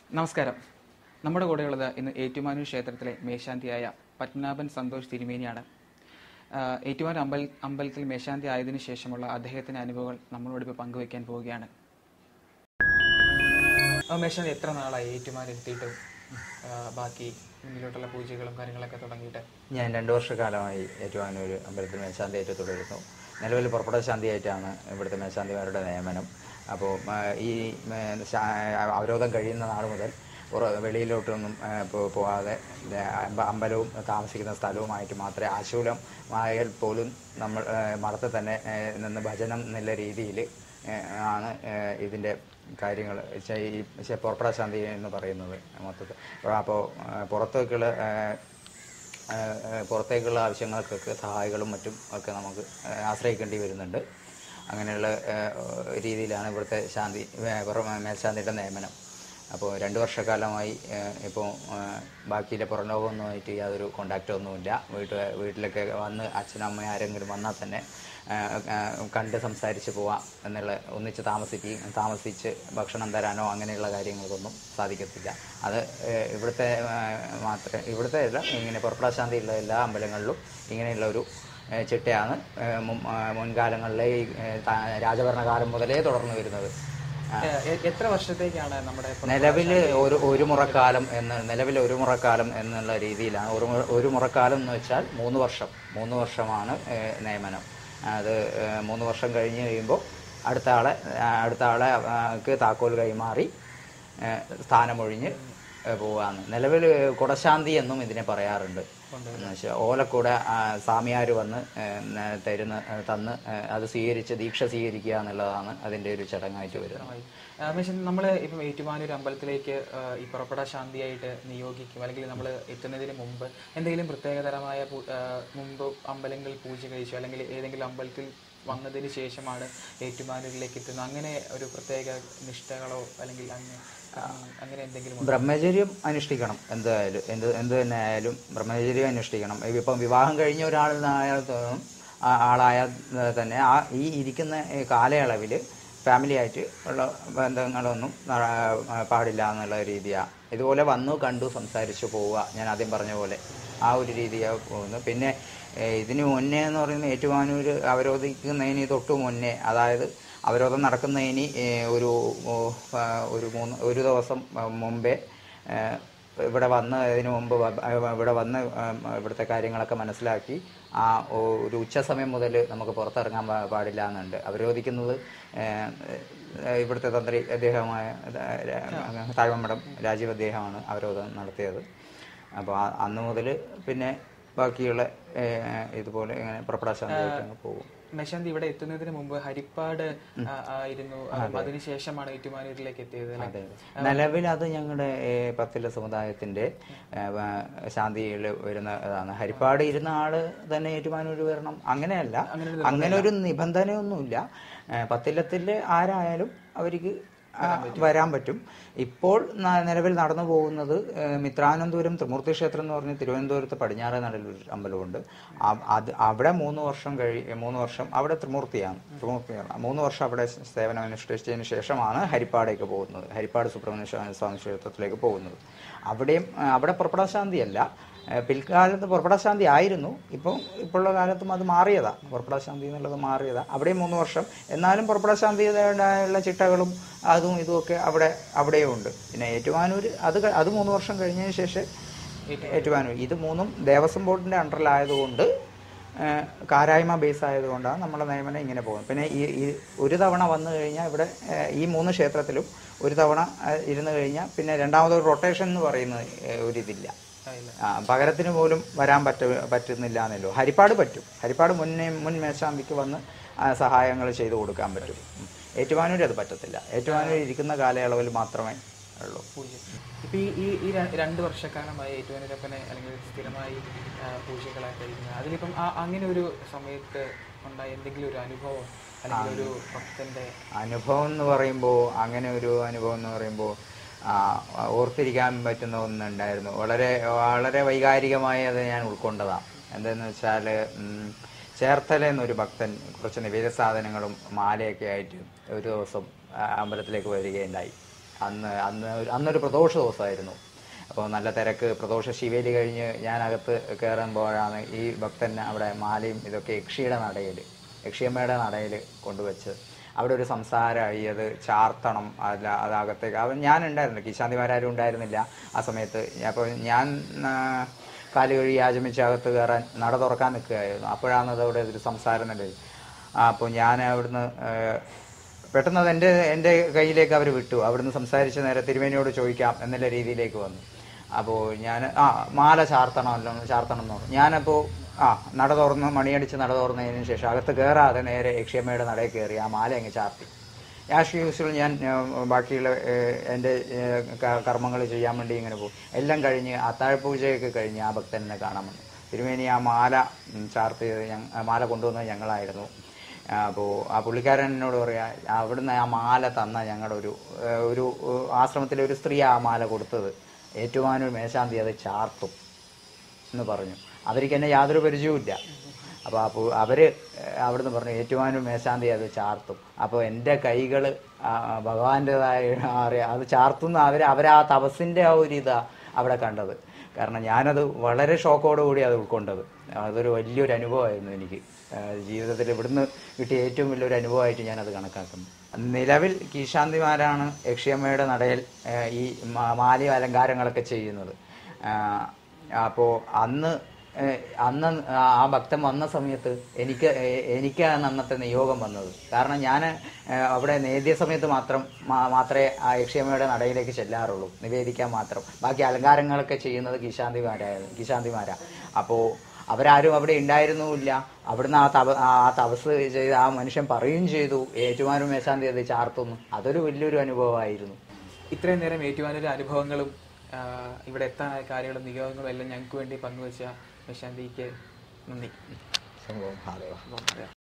നമസ്കാരം നമ്മുടെ കൂടെയുള്ളത് ഇന്ന് ഏറ്റുമാനൂർ ക്ഷേത്രത്തിലെ മേശാന്തിയായ പത്മനാഭൻ സന്തോഷ് തിരുമേനിയാണ് ആഹ് ഏറ്റുമാനൂർ അമ്പൽ അമ്പലത്തിൽ മേശാന്തി ആയതിനു ശേഷമുള്ള അദ്ദേഹത്തിന്റെ അനുഭവങ്ങൾ നമ്മളോട് ഇപ്പോൾ പങ്കുവയ്ക്കാൻ പോവുകയാണ് ആ, മേശാന്തി എത്ര നാളായി ഏറ്റുമാനൂർ എത്തിയിട്ടും ആഹ് ബാക്കി മുന്നിലോട്ടുള്ള പൂജകളും കാര്യങ്ങളൊക്കെ തുടങ്ങിയിട്ട് ഞാൻ രണ്ട് വർഷക്കാലമായി ഏറ്റുമാനൂർ അമ്പലത്തിൽ മേശാന്തിയായിട്ട് തുടരുന്നു നിലവിൽ പുറപ്പെട ശാന്തിയായിട്ടാണ് ഇവിടുത്തെ മേശാന്തിമാരുടെ നിയമനം അപ്പോൾ ഈ ആ, ശാ- അവരോധം കഴിയുന്ന നാൾ മുതൽ പുറ- വെളിയിലോട്ടൊന്നും ആ, പോ- പോവാതെ ആ, അമ്പ- അമ്പലവും താമസിക്കുന്ന സ്ഥലവുമായിട്ട് മാത്രമേ ആശൂലമായാൽ പോലും നമ്മൾ ആ, മഠത്തിൽ തന്നെ ആ, നിന്ന് ഭജനം എന്നുള്ള രീതിയിൽ ആണ് ആ, ഇതിൻ്റെ കാര്യങ്ങൾ ഈ ശ- പുറപ്പെട ശാന്തി എന്ന് പറയുന്നത് മൊത്തത്തിൽ അപ്പോൾ പുറത്തേക്കുള്ള ആ, ഏഹ് ഏഹ് പുറത്തേക്കുള്ള ആവശ്യങ്ങൾക്കൊക്കെ സഹായികളും മറ്റും ഒക്കെ നമുക്ക് ഏഹ് ആശ്രയിക്കേണ്ടി വരുന്നുണ്ട് അങ്ങനെയുള്ള ഏഹ് രീതിയിലാണ് ഇവിടുത്തെ ശാന്തി ഏഹ് പുറം മേൽശാന്തിയുടെ നിയമനം അപ്പോൾ രണ്ട് വർഷക്കാലമായി ഏഹ് ഇപ്പോൾ ഏഹ് ബാക്കിയിലെ പുറം ലോകമൊന്നുമായിട്ട് യാതൊരു കോണ്ടാക്റ്റോ ഒന്നുമില്ല വീട്ട് വീട്ടിലൊക്കെ വന്ന് അച്ഛനും അമ്മയും ആരെങ്കിലും വന്നാൽ തന്നെ ഏഹ് ഏഹ് കണ്ട് സംസാരിച്ച് പോവാം എന്നുള്ള ഒന്നിച്ച് താമസിക്കുകയും താമസിച്ച് ഭക്ഷണം തരാനോ അങ്ങനെയുള്ള കാര്യങ്ങൾക്കൊന്നും സാധിക്കത്തില്ല അത് ഏഹ് ഇവിടുത്തെ ഏഹ് മാത്രമേ ഇവിടുത്തെ അല്ല ഇങ്ങനെ പുറപ്പെടാശാന്തിയുള്ള എല്ലാ അമ്പലങ്ങളിലും ഇങ്ങനെയുള്ള ഒരു ഏഹ് ചിട്ടയാണ് ഏഹ് മുൻ- ഏഹ് മുൻകാലങ്ങളിലെ ഈ ഏഹ് താ- രാജഭരണകാലം മുതലേ തുടർന്നു വരുന്നത് ആഹ് എ- എത്ര വർഷത്തേക്കാണ് നമ്മുടെ പുറ- നിലവിൽ ഒരു ഒരു മുറക്കാലം എന്ന് നിലവിൽ ഒരു മുറക്കാലം എന്നുള്ള രീതിയിലാണ് ഒരു മുറ- ഒരു മുറക്കാലം എന്ന് വെച്ചാൽ മൂന്ന് വർഷം മൂന്ന് വർഷമാണ് ഏഹ്, നിയമനം അത് ഏഹ്, മൂന്ന് വർഷം കഴിഞ്ഞ് കഴിയുമ്പോൾ അടുത്ത ആളെ ആ, അടുത്ത ആളെ ആക്ക് താക്കോൽ കൈമാറി ഏഹ്, സ്ഥാനമൊഴിഞ്ഞ് ഏഹ്, പോവാന്ന് നിലവിൽ കുടശാന്തി എന്നും ഇതിനെ പറയാറുണ്ട് എന്ന് വെച്ചാൽ ഓലക്കൂടെ സ്വാമിയാർ വന്ന് ഏഹ്, ന- തരുന്ന ഏഹ്, തന്ന് ഏഹ്, അത് സ്വീകരിച്ച് ദീക്ഷ സ്വീകരിക്കുക എന്നുള്ളതാണ് അതിൻ്റെ ഒരു ചടങ്ങായിട്ട് വരുന്നത് മേശാന്തി നമ്മൾ ഇപ്പം ഏറ്റുമാനൂർ അമ്പലത്തിലേക്ക് ആഹ് ഈ പുറപ്പെടാ ശാന്തിയായിട്ട് നിയോഗിക്കും അല്ലെങ്കിൽ നമ്മൾ എത്തുന്നതിന് മുമ്പ് എന്തെങ്കിലും പ്രത്യേകതരമായ പൂ- ആഹ് മുമ്പ് അമ്പലങ്ങളിൽ പൂജ കഴിച്ചു അല്ലെങ്കിൽ ഏതെങ്കിലും അമ്പലത്തിൽ വന്നതിന് ശേഷമാണ് ഏറ്റുമാനൂരിലേക്ക് എത്തുന്നത് അങ്ങനെ ഒരു പ്രത്യേക നിഷ്ഠകളോ അല്ലെങ്കിൽ അങ്ങനെ അങ്ങനെ എന്തെങ്കിലും ഉണ്ടോ? ബ്രഹ്മചര്യം അനുഷ്ഠിക്കണം എന്തായാലും എന്ത് എന്ത് തന്നെ ആയാലും ബ്രഹ്മചര്യം അനുഷ്ഠിക്കണം ഇപ്പം വിവാഹം കഴിഞ്ഞ ഒരാളായാൽ തോന്നും ആ- ആളായാൽ തന്നെ ആ ഈ ഇരിക്കുന്ന ഈ കാലയളവിൽ ഫാമിലി ആയിട്ട് ഉള്ള ബന്ധങ്ങളൊന്നും നട- പാടില്ല എന്നുള്ള രീതിയാണ് ഇതുപോലെ വന്നു കണ്ടു സംസാരിച്ചു പോവുക ഞാൻ ആദ്യം പറഞ്ഞ പോലെ ആ ഒരു രീതിയാണ് പോകുന്നത് പിന്നെ ഏഹ്, ഇതിന് മുന്നേ എന്ന് പറയുന്നത് ഏറ്റുമാനൂർ അവരോധിക്കുന്നതിന് തൊട്ട് മുന്നേ അതായത് അവരോധം നടക്കുന്നതിന് ഏഹ്, ഒരു ഓ, ആ, ഒരു മൂന്ന് ഒരു ദിവസം ആ, മുമ്പേ ഏഹ്, ഇവിടെ വന്ന് ഇതിനു മുമ്പ് വ- ആ, ഇവിടെ വന്ന് ആ, ഇവിടുത്തെ കാര്യങ്ങളൊക്കെ മനസ്സിലാക്കി ആ ഓ- ഒരു ഉച്ച സമയം മുതൽ നമുക്ക് പുറത്തിറങ്ങാൻ പാ- പാടില്ല എന്നുണ്ട് അവരോധിക്കുന്നത് ഏഹ്, ഏഹ്, ഇവിടുത്തെ തന്ത്രി അദ്ദേഹമായ താഴ്വമ്മടം രാജീവ് അദ്ദേഹമാണ് അവരോധം നടത്തിയത് അപ്പോൾ അന്ന് മുതൽ പിന്നെ ബാക്കിയുള്ള ഏഹ്, ഇതുപോലെ ഇങ്ങനെ പുറപ്പെടാശാന്തിയായിട്ട് അങ്ങ് പോകും മേശാന്തി ഇവിടെ എത്തുന്നതിന് മുമ്പ് ഹരിപ്പാട് ആ, ആയിരുന്നു അതും അതിനുശേഷമാണ് ഏറ്റുമാനൂരിലേക്ക് എത്തിയത് അല്ലേ? അതെ നിലവിൽ അത് ഞങ്ങളുടെ ഏഹ്, പത്തില സമുദായത്തിന്റെ ഏഹ്, വ- ശാന്തിയിൽ വരുന്ന ഇതാണ് ഹരിപ്പാട് ഇരുന്ന ആള് തന്നെ ഏറ്റുമാനൂർ വരണം അങ്ങനെയല്ല അങ്ങനെ ഒരു നിബന്ധനയൊന്നുമില്ല ഏഹ്, പത്തിലത്തിലെ ആരായാലും അവർക്ക് ആ, വരാൻ പറ്റും ഇപ്പോൾ ന- നിലവിൽ നടന്നു പോകുന്നത് ഏഹ്, മിത്രാനന്തപുരം ത്രിമൂർത്തി ക്ഷേത്രം എന്ന് പറഞ്ഞ് തിരുവനന്തപുരത്ത് പടിഞ്ഞാറേ നടയിൽ ഒരു അമ്പലമുണ്ട് ആ- അത് അവിടെ മൂന്ന് വർഷം കഴി മൂന്ന് വർഷം അവിടെ ത്രിമൂർത്തിയാണ് ത്രിമൂർത്തിയാണ് മൂന്ന് വർഷം അവിടെ സേവനം അനുഷ്ഠിച്ചതിന് ശേഷമാണ് ഹരിപ്പാടേക്ക് പോകുന്നത് ഹരിപ്പാട് സുബ്രഹ്മണ്യ സ്വാമി സ്വാമി ക്ഷേത്രത്തിലേക്ക് പോകുന്നത് അവിടെയും ആ, അവിടെ പുറപ്പെടാശാന്തിയല്ല ഏഹ്, പിൽക്കാലത്ത് പുറപ്പെടാശാന്തി ആയിരുന്നു ഇപ്പോൾ ഇപ്പോഴുള്ള കാലത്തും അത് മാറിയതാ പുറപ്പെടാശാന്തി എന്നുള്ളത് മാറിയതാ അവിടെയും മൂന്ന് വർഷം എന്നാലും പുറപ്പെടാശാന്തിയുടേതായുള്ള ചിട്ടകളും അതും ഇതുമൊക്കെ അവിടെ അവിടെയും ഉണ്ട് പിന്നെ ഏറ്റുമാനൂർ അത് ക- അത് മൂന്ന് വർഷം കഴിഞ്ഞതിന് ശേഷം ഏറ്റുമാനൂർ ഇത് മൂന്നും ദേവസ്വം ബോർഡിന്റെ അണ്ടറിലായതുകൊണ്ട് ഏഹ്, കാരായ്മ ബേസ് ആയതുകൊണ്ടാണ് നമ്മുടെ നിയമനം ഇങ്ങനെ പോകുന്നത് പിന്നെ ഈ ഈ ഒരു തവണ വന്നു കഴിഞ്ഞാൽ ഇവിടെ ഏഹ്, ഈ മൂന്ന് ക്ഷേത്രത്തിലും ഒരു തവണ ഏഹ്, ഇരുന്ന് കഴിഞ്ഞാൽ പിന്നെ രണ്ടാമതൊരു റൊട്ടേഷൻ എന്ന് പറയുന്നത് ഏഹ്, ഒരിതില്ല ആ, ഇല്ല. ആ, പകരത്തിന് പോലും വരാൻ പറ്റ പറ്റുന്നില്ല എന്നല്ലോ ഹരിപ്പാട് പറ്റും ഹരിപ്പാട് മുന്നേ മുൻ മേശാന്തിക്ക് വന്ന് സഹായങ്ങൾ ചെയ്തു കൊടുക്കാൻ പറ്റും ഉം. ഏറ്റുമാനൂർ അത് പറ്റത്തില്ല ഏറ്റുമാനൂർ ഇരിക്കുന്ന കാലയളവിൽ മാത്രമേ ഉള്ളൂ പൂജ ഇപ്പൊ ഈ ഈ ഈ ര- രണ്ട് വർഷക്കാലമായി ഏറ്റുമാനൂരപ്പനെ അല്ലെങ്കിൽ സ്ഥിരമായി ആ, പൂജകളായി കഴിക്കുന്നത് അതിലിപ്പം ആ അങ്ങനെ ഒരു സമയത്ത് ഉണ്ടായ എന്തെങ്കിലും ഒരു അനുഭവം അല്ലെങ്കിൽ ഒരു ഭക്തന്റെ അനുഭവം എന്ന് പറയുമ്പോൾ അങ്ങനെ ഒരു അനുഭവം എന്ന് പറയുമ്പോൾ ആ, ഓർത്തിരിക്കാൻ പറ്റുന്ന ഒന്നുണ്ടായിരുന്നു വളരെ വളരെ വൈകാരികമായി അത് ഞാൻ ഉൾക്കൊണ്ടതാണ് എന്തെന്ന് വെച്ചാൽ ചേർത്തല എന്നൊരു ഭക്തൻ കുറച്ച് നിവേദ സാധനങ്ങളും മാലയൊക്കെ ആയിട്ട് ഒരു ദിവസം ആ, അമ്പലത്തിലേക്ക് വരികയുണ്ടായി അന്ന് അന്ന് ഒരു- അന്നൊരു പ്രദോഷ ദിവസമായിരുന്നു അപ്പോൾ നല്ല തിരക്ക് പ്രദോഷ ശിവേലി കഴിഞ്ഞ് ഞാനകത്ത് കയറുമ്പോഴാണ് ഈ ഭക്തൻ അവിടെ മാലയും ഇതൊക്കെ യക്ഷിയുടെ നടയിൽ യക്ഷിയമ്മയുടെ നടയിൽ കൊണ്ടുവച്ച് അവിടെ ഒരു സംസാരമായി അത് ചാർത്തണം അല്ല അതകത്തേക്ക് അവൻ ഞാൻ ഉണ്ടായിരുന്നു കിശാന്തിമാരും ഉണ്ടായിരുന്നില്ല ആ സമയത്ത് അപ്പോൾ ഞാൻ ആ, കാല് കഴുകി യാചമിച്ച് അകത്ത് കയറാൻ നട തുറക്കാൻ നിൽക്കുകയായിരുന്നു അപ്പോഴാണ് അതവിടെ ഒരു സംസാരം നിലയിൽ അപ്പോൾ ഞാൻ അവിടുന്ന് ആ, പെട്ടെന്ന് അത് എൻ്റെ എൻ്റെ കയ്യിലേക്ക് അവർ വിട്ടു അവിടുന്ന് സംസാരിച്ച് നേരെ തിരുമേനിയോട് ചോദിക്കാം എന്നുള്ള രീതിയിലേക്ക് വന്നു അപ്പോൾ ഞാൻ ആ മാല ചാർത്തണമല്ലോ ചാർത്തണം എന്ന് പറഞ്ഞു ഞാനപ്പോൾ ആ നട തുറന്ന് മണിയടിച്ച് നട തുറന്നതിന് ശേഷം അകത്ത് കയറാതെ നേരെ യക്ഷിയമ്മയുടെ നടയിൽ കയറി ആ മാല അങ്ങ് ചാർത്തി ആസ് യൂസ്വൽ ഞാൻ ഏഹ്, ബാക്കിയുള്ള ഏഹ്, എൻ്റെ കർമ്മങ്ങൾ ചെയ്യാൻ വേണ്ടി ഇങ്ങനെ പോകും എല്ലാം കഴിഞ്ഞ് അത്താഴപൂജയൊക്കെ കഴിഞ്ഞ് ആ ഭക്തനെ കാണാൻ വന്നു തിരുമേനി ആ മാല ഉം, ചാർത്തിയത് ഞങ്ങ ആ മാല കൊണ്ടുവന്നത് ഞങ്ങളായിരുന്നു അപ്പോൾ ആ പുള്ളിക്കാരൻ എന്നോട് പറയാ അവിടുന്ന് ആ മാല തന്ന ഞങ്ങളുടെ ഒരു ഏഹ്, ഒരു ഏഹ്, ആശ്രമത്തിലെ ഒരു സ്ത്രീ ആ മാല കൊടുത്തത് ഏറ്റുമാനൂർ മേശാന്തി അത് ചാർത്തും എന്ന് പറഞ്ഞു അവർക്ക് എന്നെ യാതൊരു പരിചയവുമില്ല അപ്പോൾ അപ്പോൾ അവർ അവിടുന്ന് പറഞ്ഞു ഏറ്റുമാനൂർ മേശാന്തി അത് ചാർത്തും അപ്പോൾ എൻ്റെ കൈകൾ ഭഗവാന്റേതായ അറിയാം അത് ചാർത്തുന്ന അവർ അവരാ തപസ്സിൻ്റെ ആ ഒരു ഇതാ അവിടെ കണ്ടത് കാരണം ഞാനത് വളരെ ഷോക്കോട് കൂടി അത് ഉൾക്കൊണ്ടത് അതൊരു വലിയൊരു അനുഭവമായിരുന്നു എനിക്ക് ആ, ജീവിതത്തിൽ ഇവിടുന്ന് കിട്ടിയ ഏറ്റവും വലിയൊരു അനുഭവമായിട്ട് ഞാനത് കണക്കാക്കുന്നു നിലവിൽ കീശാന്തിമാരാണ് യക്ഷിയമ്മയുടെ നടയിൽ ആ, ഈ മാ- മാലയും അലങ്കാരങ്ങളൊക്കെ ചെയ്യുന്നത് അപ്പോൾ അന്ന് ഏഹ്, അന്ന് ആ ഭക്തൻ വന്ന സമയത്ത് എനിക്ക് എ- എനിക്കാണ് അന്നത്തെ നിയോഗം വന്നത് കാരണം ഞാൻ അവിടെ നേദ്യ സമയത്ത് മാത്രം മാ- മാത്രമേ ആ യക്ഷിയമ്മയുടെ നടയിലേക്ക് ചെല്ലാറുള്ളൂ നിവേദിക്കാൻ മാത്രം ബാക്കി അലങ്കാരങ്ങളൊക്കെ ചെയ്യുന്നത് കിശാന്തിമാരായിരുന്നു കിശാന്തിമാരാ അപ്പോൾ അവരാരും അവിടെ ഉണ്ടായിരുന്നുമില്ല അവിടുന്ന് ആ തപ ആ തപസ് ചെയ്ത് ആ മനുഷ്യൻ പറയുകയും ചെയ്തു ഏറ്റുമാനും മേശാന്തി അത് ചാർത്തുന്നു അതൊരു വലിയൊരു അനുഭവമായിരുന്നു ഇത്രയും നേരം ഏറ്റുവാനൊരു അനുഭവങ്ങളും ആ, ഇവിടെ എത്താനായ കാര്യങ്ങളും നിയോഗങ്ങളും എല്ലാം ഞങ്ങൾക്ക് വേണ്ടി പങ്കുവച്ച മേശാന്തിക്ക് നന്ദി സംഭവം അതെ അപ്പം,